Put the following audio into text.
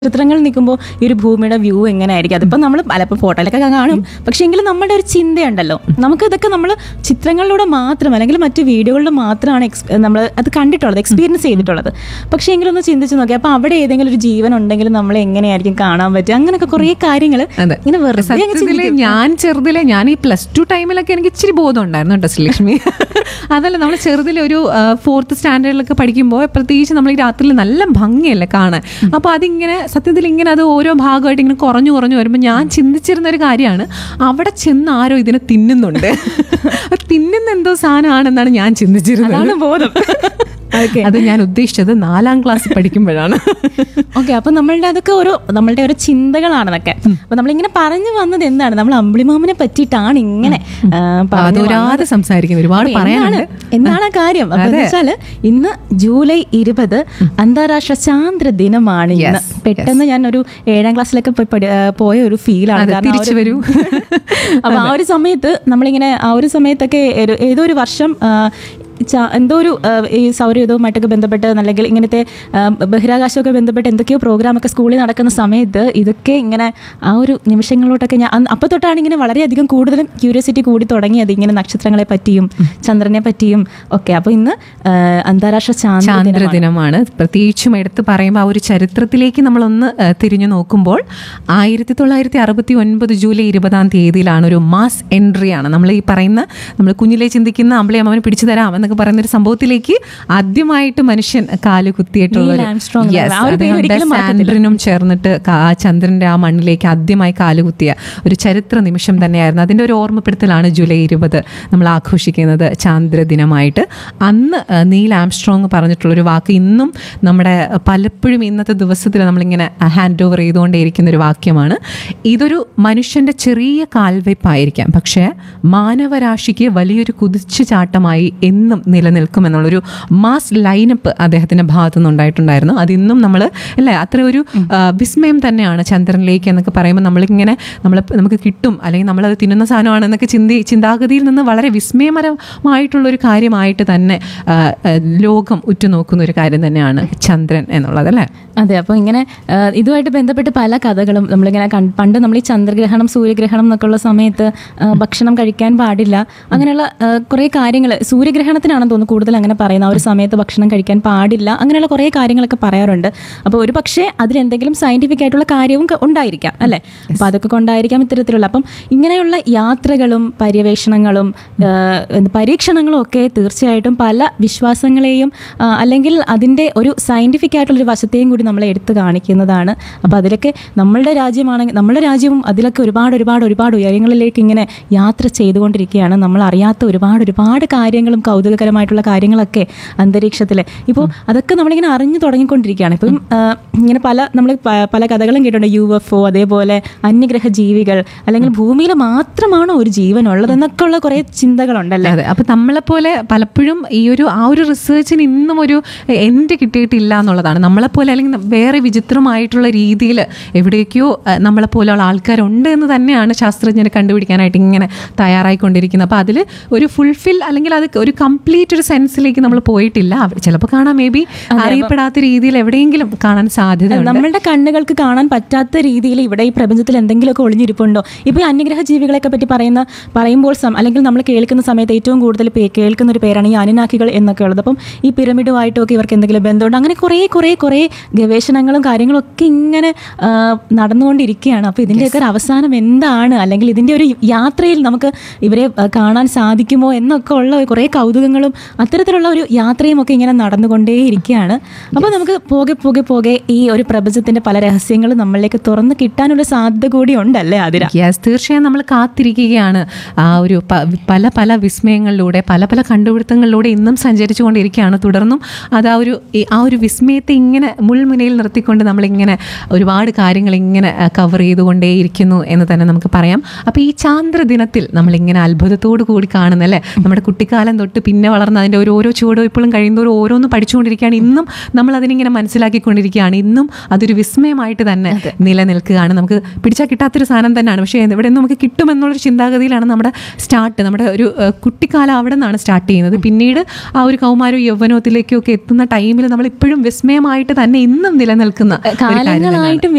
ചിത്രങ്ങൾ നിൽക്കുമ്പോൾ ഈ ഒരു ഭൂമിയുടെ വ്യൂ എങ്ങനെയായിരിക്കും അതിപ്പോൾ നമ്മൾ പലപ്പോൾ ഫോട്ടോയിലൊക്കെ കാണും പക്ഷേ എങ്കിലും നമ്മുടെ ഒരു ചിന്തയുണ്ടല്ലോ നമുക്ക് ഇതൊക്കെ നമ്മൾ ചിത്രങ്ങളിലൂടെ മാത്രം അല്ലെങ്കിൽ മറ്റു വീഡിയോകളിൽ മാത്രമാണ് നമ്മൾ അത് കണ്ടിട്ടുള്ളത് എക്സ്പീരിയൻസ് ചെയ്തിട്ടുള്ളത് പക്ഷേ എങ്കിലും ഒന്ന് ചിന്തിച്ച് നോക്കി അപ്പോൾ അവിടെ ഏതെങ്കിലും ഒരു ജീവൻ ഉണ്ടെങ്കിൽ നമ്മൾ എങ്ങനെയായിരിക്കും കാണാൻ പറ്റുക അങ്ങനെയൊക്കെ കുറേ കാര്യങ്ങൾ അതെ. ഇങ്ങനെ വെറുതെ അങ്ങ് സത്യത്തില് ചിന്തിക്കും. ഞാൻ ചെറുതിലെ ഞാൻ ഈ പ്ലസ് ടു ടൈമിലൊക്കെ എനിക്ക് ഇച്ചിരി ബോധം ഉണ്ടായിരുന്നു കേട്ടോ ശ്രീലക്ഷ്മി അതല്ല നമ്മൾ ചെറുതിലെ ഒരു ഫോർത്ത് സ്റ്റാൻഡേർഡിലൊക്കെ പഠിക്കുമ്പോൾ പ്രത്യേകിച്ച് നമ്മൾ ഈ രാത്രിയിൽ നല്ല ഭംഗിയല്ലേ കാണാൻ അപ്പോൾ അതിങ്ങനെ സത്യത്തിൽ ഇങ്ങനെ അത് ഓരോ ഭാഗമായിട്ട് ഇങ്ങനെ കുറഞ്ഞു കുറഞ്ഞു വരുമ്പോൾ ഞാൻ ചിന്തിച്ചിരുന്ന ഒരു കാര്യമാണ് അവിടെ ചെന്ന് ആരോ ഇതിനെ തിന്നുന്നുണ്ട് അത് തിന്നുന്ന എന്തോ സാധനമാണെന്നാണ് ഞാൻ ചിന്തിച്ചിരുന്നത് അതാണ് ബോധം ഓക്കെ അത് ഞാൻ ഉദ്ദേശിച്ചത് നാലാം ക്ലാസ് പഠിക്കുമ്പോഴാണ് ഓക്കെ അപ്പൊ നമ്മളുടെ അതൊക്കെ ഓരോ നമ്മളുടെ ഓരോ ചിന്തകളാണെന്നൊക്കെ അപ്പൊ നമ്മളിങ്ങനെ പറഞ്ഞു വന്നത് എന്താണ് നമ്മൾ അമ്പിളിമാമനെ പറ്റിയിട്ടാണ് ഇങ്ങനെ ആ, പറഞ്ഞു അതൊരാതെ സംസാരിക്കുന്നു ഒരുപാട് അപ്പൊ പറയാനുണ്ട് എന്താണ് എന്താണ് ആ കാര്യം അപ്പൊ എന്ന് വെച്ചാല് ഇന്ന് ജൂലൈ ഇരുപത് അന്താരാഷ്ട്ര ചാന്ദ്ര ദിനമാണ് ഇന്ന് Yes, പെട്ടെന്ന് ഞാൻ ഒരു ഏഴാം ക്ലാസ്സിലൊക്കെ പോയി പഠി- ആ, പോയ ഒരു ഫീലാണ് അതെ, തിരിച്ചു വരൂ. അപ്പൊ ആ ഒരു സമയത്ത് നമ്മളിങ്ങനെ ആ ഒരു സമയത്തൊക്കെ ഒരു- ഏതോ ഒരു വർഷം ആ, ച- എന്തോ ഒരു ആ, ഈ സൗരയുധവുമായിട്ടൊക്കെ ബന്ധപ്പെട്ട് അല്ലെങ്കിൽ ഇങ്ങനത്തെ ആ, ബഹിരാകാശമൊക്കെ ബന്ധപ്പെട്ട് എന്തൊക്കെയോ പ്രോഗ്രാം ഒക്കെ സ്കൂളിൽ നടക്കുന്ന സമയത്ത് ഇതൊക്കെ ഇങ്ങനെ ആ ഒരു നിമിഷങ്ങളിലോട്ടൊക്കെ ഞാൻ അന്ന് അപ്പോൾ തൊട്ടാണ് ഇങ്ങനെ വളരെയധികം കൂടുതലും ക്യൂരിയോസിറ്റി കൂടി തുടങ്ങിയത് ഇങ്ങനെ നക്ഷത്രങ്ങളെ പറ്റിയും ചന്ദ്രനെ പറ്റിയും ഒക്കെ അപ്പോൾ ഇന്ന് ആ, അന്താരാഷ്ട്ര ചാന്ദ്ര ചാന്ദ്ര ദിനമാണ്. ദിനമാണ് പ്രത്യേകിച്ചും എടുത്ത് പറയുമ്പോൾ ആ ഒരു ചരിത്രത്തിലേക്ക് നമ്മളൊന്ന് ഏഹ്, തിരിഞ്ഞു നോക്കുമ്പോൾ ആയിരത്തി തൊള്ളായിരത്തി അറുപത്തി ഒൻപത് ജൂലൈ ഇരുപതാം തീയതിയിലാണ് ഒരു മാസ് എൻട്രി ആണ് നമ്മൾ ഈ പറയുന്ന നമ്മൾ കുഞ്ഞിലെ ചിന്തിക്കുന്ന അമ്പിളിയമ്മനെ പിടിച്ചു തരാം എന്നൊക്കെ പറയുന്ന ഒരു സംഭവത്തിലേക്ക് ആദ്യമായിട്ട് മനുഷ്യൻ കാല് കുത്തിയിട്ടുള്ള നീൽ ഒരു- ആംസ്ട്രോങ് Yes, ആ ഒരു പേര് അദ്ദേഹം ഒരിക്കലും ബെസ് മറക്കത്തില്ല. ആൻഡ്രിനും ചേർന്നിട്ട് കാ- ആ ചന്ദ്രന്റെ ആ മണ്ണിലേക്ക് ആദ്യമായി കാലുകുത്തിയ ഒരു ചരിത്ര നിമിഷം തന്നെയായിരുന്നു അതിന്റെ ഒരു ഓർമ്മപ്പെടുത്തലാണ് ജൂലൈ ഇരുപത് നമ്മൾ ആഘോഷിക്കുന്നത് ചാന്ദ്ര ദിനമായിട്ട് അന്ന് ആ, നീൽ ആംസ്ട്രോങ് പറഞ്ഞിട്ടുള്ള ഒരു വാക്ക് ഇന്നും നമ്മുടെ പലപ്പോഴും ഇന്നത്തെ ദിവസത്തിൽ നമ്മളിങ്ങനെ ഹാൻഡ് ഓവർ ചെയ്തുകൊണ്ടേയിരിക്കുന്ന ഒരു വാക്യമാണ് ഇതൊരു മനുഷ്യന്റെ ചെറിയ കാൽവയ്പായിരിക്കാം പക്ഷേ മാനവരാശിക്ക് വലിയൊരു കുതിച്ചു ചാട്ടമായി എന്നും നിലനിൽക്കും എന്നുള്ളൊരു മാസ് ലൈനപ്പ് അദ്ദേഹത്തിന്റെ ഭാഗത്തു നിന്നുണ്ടായിട്ടുണ്ടായിരുന്നു അതിന്നും നമ്മൾ അല്ലേ അത്ര ഒരു ആ, വിസ്മയം തന്നെയാണ് ചന്ദ്രനിലേക്ക് എന്നൊക്കെ പറയുമ്പോൾ നമ്മളിങ്ങനെ നമ്മൾ നമുക്ക് കിട്ടും അല്ലെങ്കിൽ നമ്മളത് തിന്നുന്ന സാധനമാണെന്നൊക്കെ ചിന്തി ചിന്താഗതിയിൽ നിന്ന് വളരെ വിസ്മയപരമായിട്ടുള്ള ഒരു കാര്യമായിട്ട് തന്നെ ആ, ആ, ലോകം ഉറ്റുനോക്കുന്ന ഒരു കാര്യം തന്നെയാണ് ചന്ദ്രൻ എന്നുള്ളത് അല്ലേ അതെ അപ്പോൾ ഇങ്ങനെ ആ, ഇതുമായിട്ട് ബന്ധപ്പെട്ട് പല കഥകളും നമ്മളിങ്ങനെ കൺ- പണ്ട് നമ്മൾ ഈ ചന്ദ്രഗ്രഹണം സൂര്യഗ്രഹണം എന്നൊക്കെ ഉള്ള സമയത്ത് ആ, ഭക്ഷണം കഴിക്കാൻ പാടില്ല അങ്ങനെയുള്ള കുറേ കാര്യങ്ങൾ സൂര്യഗ്രഹണത്തിനാണെന്ന് തോന്നുന്നു കൂടുതൽ അങ്ങനെ പറയുന്നത് ആ ഒരു സമയത്ത് ഭക്ഷണം കഴിക്കാൻ പാടില്ല അങ്ങനെയുള്ള കുറേ കാര്യങ്ങളൊക്കെ പറയാറുണ്ട് അപ്പോൾ ഒരു പക്ഷേ അതിലെന്തെങ്കിലും സയന്റിഫിക് ആയിട്ടുള്ള കാര്യവും ക- ഉണ്ടായിരിക്കാം അല്ലേ അപ്പോൾ അതൊക്കെ കൊണ്ടായിരിക്കാം ഇത്തരത്തിലുള്ള അപ്പം ഇങ്ങനെയുള്ള യാത്രകളും പര്യവേഷണങ്ങളും ആ, എന്ത് പരീക്ഷണങ്ങളും ഒക്കെ തീർച്ചയായിട്ടും പല വിശ്വാസങ്ങളെയും ആ, അല്ലെങ്കിൽ അതിൻ്റെ ഒരു സയന്റിഫിക് ആയിട്ടുള്ളൊരു വശത്തെയും കൂടി നമ്മളെ എടുത്തു കാണിക്കുന്നതാണ് അപ്പോൾ അതിലൊക്കെ നമ്മളുടെ രാജ്യമാണെങ്കിൽ നമ്മുടെ രാജ്യവും അതിലൊക്കെ ഒരുപാട് ഒരുപാട് ഒരുപാട് ഉയരങ്ങളിലേക്ക് ഇങ്ങനെ യാത്ര ചെയ്തുകൊണ്ടിരിക്കുകയാണ് നമ്മൾ അറിയാത്ത ഒരുപാട് ഒരുപാട് കാര്യങ്ങളും കൗതുകകരമായിട്ടുള്ള കാര്യങ്ങളൊക്കെ അന്തരീക്ഷത്തിൽ ഇപ്പോൾ അതൊക്കെ നമ്മളിങ്ങനെ അറിഞ്ഞു തുടങ്ങിക്കൊണ്ടിരിക്കുകയാണ് ഇപ്പം ആ, ഇങ്ങനെ പല നമ്മൾ പ- പല കഥകളും കേട്ടിട്ടുണ്ട് യു എഫ് ഒ അതേപോലെ അന്യഗ്രഹ ജീവികൾ അല്ലെങ്കിൽ ഭൂമിയിൽ മാത്രമാണോ ഒരു ജീവൻ ഉള്ളത് എന്നൊക്കെ ഉള്ള കുറേ ചിന്തകളുണ്ടല്ലേ അതെ അപ്പൊ നമ്മളെപ്പോലെ പലപ്പോഴും ഈ ഒരു ആ ഒരു റിസർച്ചിന് ഇന്നും ഒരു എൻഡ് കിട്ടിയിട്ടില്ല എന്നുള്ളതാണ് നമ്മളെപ്പോലെ അല്ലെങ്കിൽ വേറെ വിചിത്രമായിട്ടുള്ള രീതിയിൽ എവിടേക്കോ അഹ്, നമ്മളെപ്പോലെയുള്ള ആൾക്കാരുണ്ട് എന്ന് തന്നെയാണ് ശാസ്ത്രജ്ഞരെ കണ്ടുപിടിക്കാനായിട്ട് ഇങ്ങനെ തയ്യാറായിക്കൊണ്ടിരിക്കുന്നത് അപ്പോൾ അതിൽ ഒരു ഫുൾഫിൽ അല്ലെങ്കിൽ അത് ഒരു കംപ്ലീറ്റ് ഒരു സെൻസിലേക്ക് നമ്മൾ പോയിട്ടില്ല ചിലപ്പോൾ കാണാൻ മേ ബി അറിയപ്പെടാത്ത രീതിയിൽ എവിടെയെങ്കിലും കാണാൻ സാധ്യതയുണ്ട് നമ്മളുടെ കണ്ണുകൾക്ക് കാണാൻ പറ്റാത്ത രീതിയിൽ ഇവിടെ ഈ പ്രപഞ്ചത്തിൽ എന്തെങ്കിലുമൊക്കെ ഒളിഞ്ഞിരിപ്പുണ്ടോ ഇപ്പോൾ ഈ അന്യഗ്രഹ ജീവികളെയൊക്കെ പറ്റി പറയുന്ന പറയുമ്പോൾ സം അല്ലെങ്കിൽ നമ്മൾ കേൾക്കുന്ന സമയത്ത് ഏറ്റവും കൂടുതൽ പേ കേൾക്കുന്ന ഒരു പേരാണ് ഈ അനുനാക്കികൾ എന്നൊക്കെ ഉള്ളത് അപ്പം ഈ പിരമിഡുമായിട്ടും ഒക്കെ ഇവർക്ക് എന്തെങ്കിലും ബന്ധമുണ്ട് അങ്ങനെ കുറേ കുറേ കുറേ ഗവേഷണങ്ങളും കാര്യങ്ങളും ഒക്കെ ഇങ്ങനെ ആ, നടന്നുകൊണ്ടിരിക്കുകയാണ് അപ്പോൾ ഇതിൻ്റെയൊക്കെ ഒരു അവസാനം എന്താണ് അല്ലെങ്കിൽ ഇതിൻ്റെ ഒരു യാത്രയിൽ നമുക്ക് ഇവരെ ആ, കാണാൻ സാധിക്കുമോ എന്നൊക്കെ ഉള്ള കുറേ കൗതുകങ്ങളും അത്തരത്തിലുള്ള ഒരു യാത്രയും ഒക്കെ ഇങ്ങനെ നടന്നുകൊണ്ടേയിരിക്കുകയാണ് അപ്പോൾ നമുക്ക് പോകെ പോകെ പോകെ ഈ ഒരു പ്രപഞ്ചത്തിന്റെ പല രഹസ്യങ്ങളും നമ്മളിലേക്ക് തുറന്ന് കിട്ടാനുള്ള സാധ്യത കൂടി ഉണ്ടല്ലേ അതിര യെസ് തീർച്ചയായും നമ്മൾ കാത്തിരിക്കുകയാണ് ആ ഒരു പ- പല പല വിസ്മയങ്ങളിലൂടെ പല പല കണ്ടുപിടുത്തങ്ങളിലൂടെ ഇന്നും സഞ്ചരിച്ചു കൊണ്ടിരിക്കുകയാണ് തുടർന്നും അത് ആ ഒരു ഈ- ആ ഒരു വിസ്മയത്തെ ഇങ്ങനെ മുൾമുനയിൽ നിർത്തിക്കൊണ്ട് നമ്മളിങ്ങനെ ഒരുപാട് കാര്യങ്ങൾ ഇങ്ങനെ കവർ ചെയ്തുകൊണ്ടേയിരിക്കുന്നു എന്ന് തന്നെ നമുക്ക് പറയാം അപ്പോൾ ഈ ചാന്ദ്ര ദിനത്തിൽ നമ്മളിങ്ങനെ അത്ഭുതത്തോടു കൂടി കാണുന്നല്ലേ നമ്മുടെ കുട്ടിക്കാലം തൊട്ട് പിന്നെ വളർന്ന അതിൻ്റെ ഒരു ഓരോ ചുവടുവയ്പ്പുകളും കഴിയുന്നതോറും ഓരോന്ന് പഠിച്ചുകൊണ്ടിരിക്കുകയാണ് ഇന്നും നമ്മൾ അതിനിങ്ങനെ മനസ്സിലാക്കിക്കൊണ്ടിരിക്കുകയാണ് ഇന്നും അതൊരു വിസ്മയമായിട്ട് തന്നെ നിലനിൽക്കുകയാണ് നമുക്ക് പിടിച്ചാൽ കിട്ടാത്തൊരു സാധനം തന്നെയാണ് പക്ഷേ ഇവിടെ നിന്ന് നമുക്ക് കിട്ടുമെന്നുള്ളൊരു ചിന്താഗതിയിലാണ് നമ്മുടെ സ്റ്റാർട്ട് നമ്മുടെ ഒരു ഏഹ്, കുട്ടിക്കാലം അവിടെ നിന്നാണ് സ്റ്റാർട്ട് ചെയ്യുന്നത് പിന്നീട് ആ ഒരു കൗമാരവും യൗവനത്തിലേക്കും ഒക്കെ എത്തുന്ന ടൈമിൽ നമ്മൾ ഇപ്പോഴും വിസ്മയമായിട്ട് തന്നെ ഇന്നും നിലനിൽക്കുന്ന ഒരു കാര്യം തന്നെയാണ്. കാലങ്ങളായിട്ടും